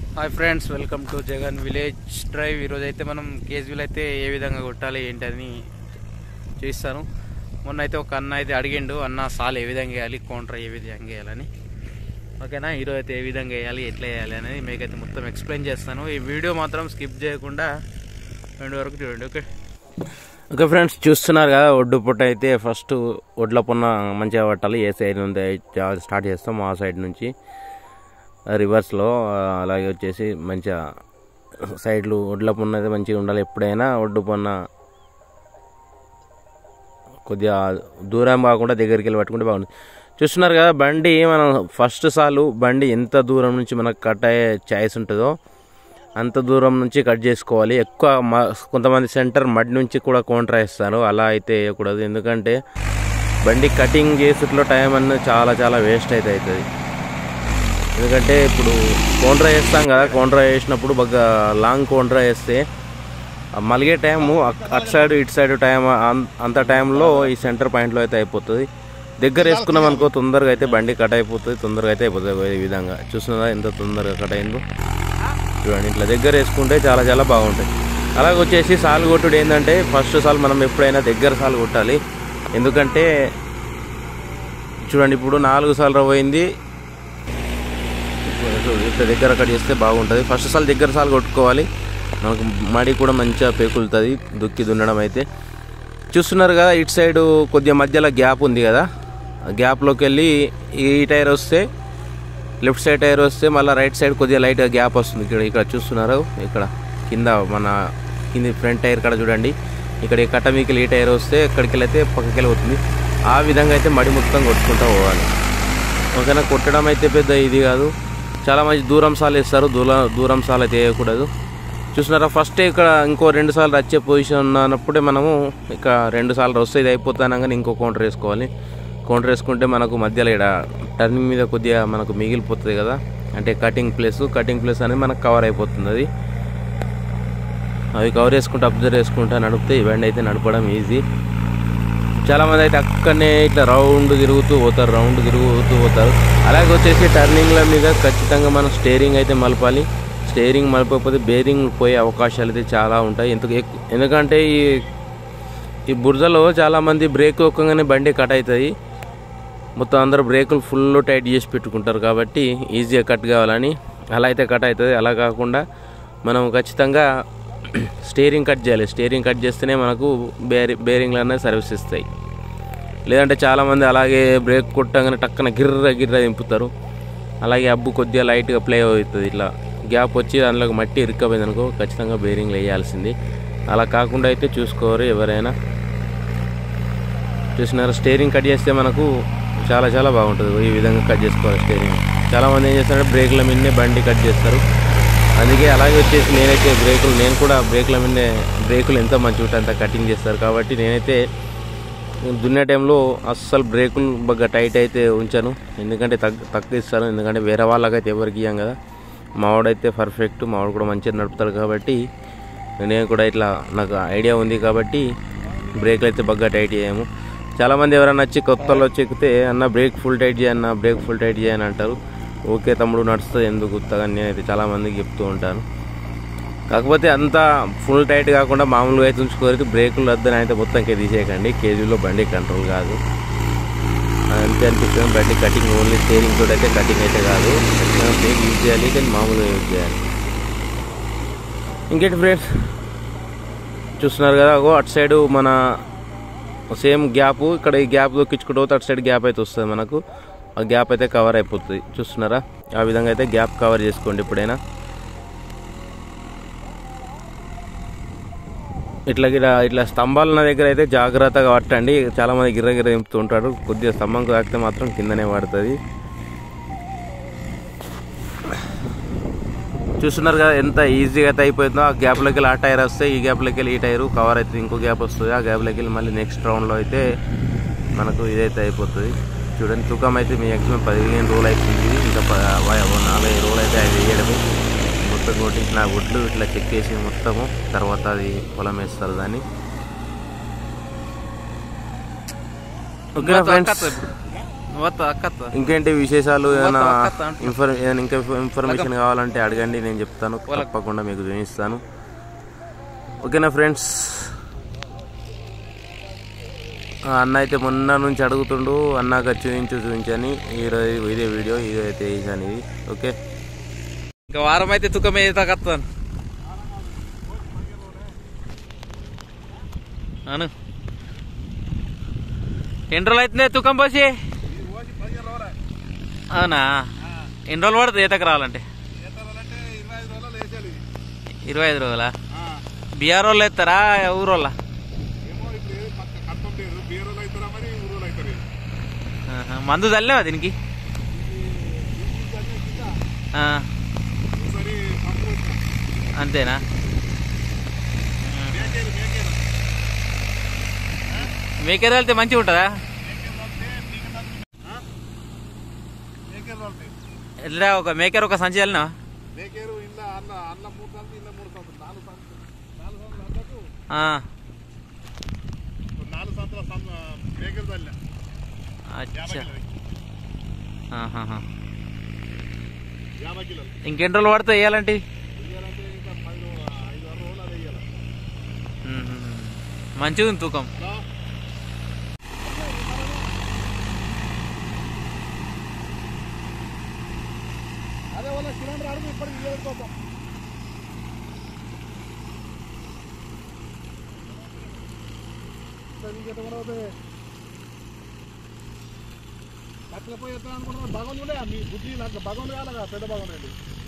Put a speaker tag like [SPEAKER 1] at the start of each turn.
[SPEAKER 1] Hi friends welcome to Jagan village drive ఈరోజు అయితే మనం కేజీలు అయితే ఏ విధంగా కొట్టాలి ఏంటని చూస్తాను మొన్న అయితే ఒక అన్న అయితే అడిగిండు అన్న సాల్ ఏ విధంగా వేయాలి కౌంటర్ ఏ విధంగా వేయాలని ఓకేనా ఈరోజు అయితే ఏ విధంగా వేయాలి ఎట్లా వేయాలి అనేది మీకైతే మొత్తం ఎక్స్ప్లెయిన్ చేస్తాను ఈ వీడియో మాత్రం స్కిప్ చేయకుండా రెండు వరకు చూడండి ఓకే ఓకే ఫ్రెండ్స్ చూస్తున్నారు కదా ఒడ్డు పుట్ట అయితే ఫస్ట్ ఒడ్ల పొన్న మంచిగా పట్టాలి ఏ సైడ్ నుండి స్టార్ట్ చేస్తాం ఆ సైడ్ నుంచి రివర్స్లో అలాగే వచ్చేసి మంచిగా సైడ్లు ఒడ్ల పొన్న అయితే మంచిగా ఉండాలి ఎప్పుడైనా ఒడ్డు పొన్న కొద్దిగా దూరం కాకుండా దగ్గరికి వెళ్ళి పట్టుకుంటే బాగుంటుంది చూస్తున్నారు కదా బండి మనం ఫస్ట్ సార్లు బండి ఎంత దూరం నుంచి మనకు కట్ అయ్యే ఛాయిస్ ఉంటుందో అంత దూరం నుంచి కట్ చేసుకోవాలి ఎక్కువ మ- కొంతమంది సెంటర్ మడ్ నుంచి కూడా కౌంటర్ వేస్తారు అలా అయితే వేయకూడదు ఎందుకంటే బండి కటింగ్ చేసుట్లో టైం అనేది చాలా చాలా వేస్ట్ అయితే అవుతుంది ఎందుకంటే ఇప్పుడు కౌంటర్ వేస్తాం కదా కౌంటర్ వేసినప్పుడు బాగా లాంగ్ కౌంటర్ వేస్తే ఆ మలిగే టైము అక్- అటు సైడ్ ఇటు సైడ్ టైం అం- అంత టైంలో ఈ సెంటర్ పాయింట్లో అయితే అయిపోతుంది దగ్గర వేసుకున్నాం అనుకో తొందరగా అయితే బండి కట్ అయిపోతుంది తొందరగా అయితే అయిపోతుంది ఈ విధంగా చూస్తున్నారా ఎంత తొందరగా కట్ అయిందో చూడండి ఇట్లా దగ్గర వేసుకుంటే చాలా చాలా బాగుంటాయి అలాగే వచ్చేసి సాలు కొట్టుడు ఏంటంటే ఫస్ట్ సాల్ మనం ఎప్పుడైనా దగ్గర సాలు కొట్టాలి ఎందుకంటే చూడండి ఇప్పుడు నాలుగు సార్లు పోయింది ఇట్లా దగ్గర కట్ చేస్తే బాగుంటుంది ఫస్ట్ సాల్ దగ్గర సాల్ కొట్టుకోవాలి మనకు మడి కూడా మంచిగా పేకులుతుంది దుక్కి దున్నడం అయితే చూస్తున్నారు కదా ఇటు సైడ్ కొద్దిగా మధ్యలో గ్యాప్ ఉంది కదా ఆ గ్యాప్లోకి వెళ్ళి ఈ టైర్ వస్తే లెఫ్ట్ సైడ్ టైర్ వస్తే మళ్ళీ రైట్ సైడ్ కొద్దిగా లైట్గా గ్యాప్ వస్తుంది ఇక్కడ ఇక్కడ చూస్తున్నారు ఇక్కడ కింద మన కింది ఫ్రంట్ టైర్ కాడ చూడండి ఇక్కడ ఈ కట్ట మీకు ఈ టైర్ వస్తే ఎక్కడికి వెళ్తే పక్కకి వెళ్ళిపోతుంది ఆ విధంగా అయితే మడి మొత్తం కొట్టుకుంటూ పోవాలి ఓకేనా కొట్టడం అయితే పెద్ద ఇది కాదు చాలా మంచి దూరం సార్లు ఇస్తారు దూర దూరం సార్లు అయితే వేయకూడదు చూసినారా ఫస్ట్ ఇక్కడ ఇంకో రెండు సార్లు వచ్చే పొజిషన్ ఉన్నప్పుడే మనము ఇక రెండు సార్లు వస్తే ఇది అయిపోతానగానే ఇంకో కౌంటర్ వేసుకోవాలి కౌంటర్ వేసుకుంటే మనకు మధ్యలో ఇక్కడ టర్నింగ్ మీద కొద్దిగా మనకు మిగిలిపోతుంది కదా అంటే కటింగ్ ప్లేస్ కటింగ్ ప్లేస్ అనేది మనకు కవర్ అయిపోతుంది అది అవి కవర్ చేసుకుంటూ అబ్జర్వ్ చేసుకుంటా నడిపితే ఈ బండి అయితే నడపడం ఈజీ చాలా మంది అయితే అక్కడనే ఇట్లా రౌండ్ తిరుగుతూ పోతారు రౌండ్ తిరుగుతూ పోతారు అలాగే వచ్చేసి టర్నింగ్ల మీద ఖచ్చితంగా మనం స్టేరింగ్ అయితే మలపాలి స్టేరింగ్ మలపకపోతే బేరింగ్ పోయే అవకాశాలు అయితే చాలా ఉంటాయి ఎందుకు ఎక్కు- ఎందుకంటే ఈ ఈ బురదలో చాలామంది బ్రేక్ ఒక్కగానే బండి కట్ అవుతుంది మొత్తం అందరూ బ్రేకులు ఫుల్ టైట్ చేసి పెట్టుకుంటారు కాబట్టి ఈజీగా కట్ కావాలని అలా అయితే కట్ అవుతుంది అలా కాకుండా మనం ఖచ్చితంగా స్టీరింగ్ కట్ చేయాలి స్టీరింగ్ కట్ చేస్తేనే మనకు బేరి బేరింగ్లు అనేది సర్వీస్ ఇస్తాయి లేదంటే చాలామంది అలాగే బ్రేక్ కొట్టగానే టక్కన గిర్ర గిర్ర దింపుతారు అలాగే అబ్బు కొద్దిగా లైట్గా ప్లే అవుతుంది ఇట్లా గ్యాప్ వచ్చి దానిలోకి మట్టి ఇరుక్కపోయింది అనుకో ఖచ్చితంగా బేరింగ్లు వేయాల్సింది అలా కాకుండా అయితే చూసుకోరు ఎవరైనా చూసినారు స్టేరింగ్ కట్ చేస్తే మనకు చాలా చాలా బాగుంటుంది ఈ విధంగా కట్ చేసుకోవాలి స్టేరింగ్ చాలామంది ఏం చేస్తారంటే బ్రేకుల మీదనే బండి కట్ చేస్తారు అందుకే అలాగే వచ్చేసి నేనైతే బ్రేకులు నేను కూడా బ్రేకుల మీదనే బ్రేకులు ఎంత మంచిగా ఉంటే అంత కటింగ్ చేస్తారు కాబట్టి నేనైతే దున్నే టైంలో అస్సలు బ్రేకులు బాగా టైట్ అయితే ఉంచాను ఎందుకంటే తగ్గ తక్కువ ఇస్తాను ఎందుకంటే వేరే వాళ్ళకైతే ఎవరికి ఇయ్యం కదా మావాడైతే పర్ఫెక్ట్ మావాడు కూడా మంచిగా నడుపుతాడు కాబట్టి నేను కూడా ఇట్లా నాకు ఐడియా ఉంది కాబట్టి బ్రేక్లు అయితే బాగా టైట్ చేయము చాలామంది ఎవరైనా వచ్చి కొత్తలో వచ్చి ఎక్కితే అన్న బ్రేక్ ఫుల్ టైట్ చేయన్న బ్రేక్ ఫుల్ టైట్ చేయని అంటారు ఓకే తమ్ముడు నడుస్తుంది ఎందుకు గుత్తగా నేనైతే చాలామందికి చెప్తూ ఉంటాను కాకపోతే అంత ఫుల్ టైట్ కాకుండా మామూలుగా అయితే ఉంచుకోరు బ్రేకులు వద్దని అయితే మొత్తంకే తీసేయకండి కేజీలో బండి కంట్రోల్ కాదు అంతే అనిపిస్తుంది బండి కటింగ్ ఓన్లీ స్టీరింగ్ తోటి అయితే కటింగ్ అయితే కాదు ఖచ్చితంగా బ్రేక్ యూజ్ చేయాలి కానీ మామూలుగా యూజ్ చేయాలి ఇంకేంటి ఫ్రెండ్స్ చూస్తున్నారు కదా అగో అటు సైడ్ మన సేమ్ గ్యాప్ ఇక్కడ ఈ గ్యాప్ దొక్కించుకుంటూ పోతే అటు సైడ్ గ్యాప్ అయితే వస్తుంది మనకు ఆ గ్యాప్ అయితే కవర్ అయిపోతుంది చూస్తున్నారా ఆ విధంగా అయితే గ్యాప్ కవర్ చేసుకోండి ఎప్పుడైనా ఇట్లా గిర ఇట్లా స్తంభాలు ఉన్న దగ్గర అయితే జాగ్రత్తగా పట్టండి చాలా మంది గిర్ర గిర్ర దింపుతూ ఉంటారు కొద్దిగా స్తంభం తాకితే మాత్రం కిందనే పడుతుంది చూస్తున్నారు కదా ఎంత ఈజీగా అయితే అయిపోయిందో ఆ గ్యాప్లోకి వెళ్ళి ఆ టైర్ వస్తే ఈ గ్యాప్లోకి వెళ్ళి ఈ టైరు కవర్ అయితే ఇంకో గ్యాప్ వస్తుంది ఆ గ్యాప్లోకి వెళ్ళి మళ్ళీ నెక్స్ట్ రౌండ్లో అయితే మనకు ఇదైతే అయిపోతుంది చూడండి తూకం అయితే మ్యాక్సిమం పదిహేను రోజులు అవుతుంది ఇంకా ప- వ- నాలుగైదు రోజులు అయితే అది వేయడమే మొత్తం కొట్టించిన గుడ్లు ఇట్లా చెక్కేసి మొత్తము తర్వాత అది పొలం వేస్తారు దాన్ని ఓకేనా ఫ్రెండ్స్
[SPEAKER 2] వస్తా అక్కత్తా
[SPEAKER 1] ఇంకేంటి విశేషాలు ఏమైనా
[SPEAKER 2] వస్తా, వస్తా అంటున్నా.
[SPEAKER 1] ఇన్ఫర్ ఏమైనా ఇంకా ఇన్ఫర్మేషన్ కావాలంటే అడగండి నేను చెప్తాను తప్పకుండా మీకు చూపిస్తాను ఓకేనా ఫ్రెండ్స్ ఆ అన్న అయితే మొన్న నుంచి అడుగుతుండు అన్నాక చూపించు చూపించని ఈరోజు ఇదే వీడియో ఇది అయితే వేసాను ఇది ఓకే
[SPEAKER 2] ఇంకా వారం అయితే తుకమే తాకత్తాను అను ఎన్ని రోజులు అవుతుంది తుకం పోసి అవునా ఎన్ని రోజులు పడుతుంది ఈతకు రావాలంటే ఇరవై ఐదు రోజులా బీఆర్ వాళ్ళు ఎత్తారా ఊరోళ్ళ ఆహా. మందు చల్లేవా దీనికి ఆ. అంతేనా మేకేర్ వెళ్తే మంచిగా ఉంటుందా ఎట్లా ఒక మేకేర్ ఒక సంచి వెళ్ళినా
[SPEAKER 3] మేకేరు ఇంట్లో అన్న అన్న మూడు సంవత్సరాలు ఇంట్లో మూడు సంవత్సరాలు నాలుగు సంవత్సరాలు నాలుగు సంవత్సరాలకు నాలుగు సంవత్సరాల సం- మేకేరు తల్లి యాభై
[SPEAKER 2] అచ్చా
[SPEAKER 3] కిలోలు
[SPEAKER 2] ఆహాహా.
[SPEAKER 3] యాభై కిలోలు
[SPEAKER 2] ఇంకెన్ని రోజులు పడితే వేయాలంటే
[SPEAKER 3] వెయ్యాలంటే ఇంకా పది రోజులు ఐదు ఆరు రోజులు అది వెయ్యాలి
[SPEAKER 2] మంచిగా ఉంది తూకం
[SPEAKER 3] హలో అదే వాళ్ళ సిలిండర్ అడుగు ఇప్పటికి ఇరవై కోపం కట్టెల పోయి ఎత్తా అనుకుంటున్నా భగవాన్ కూడా మీ బుద్ధి నాకు భగవాన్ కాదు పెద్ద భగవాన్ అండి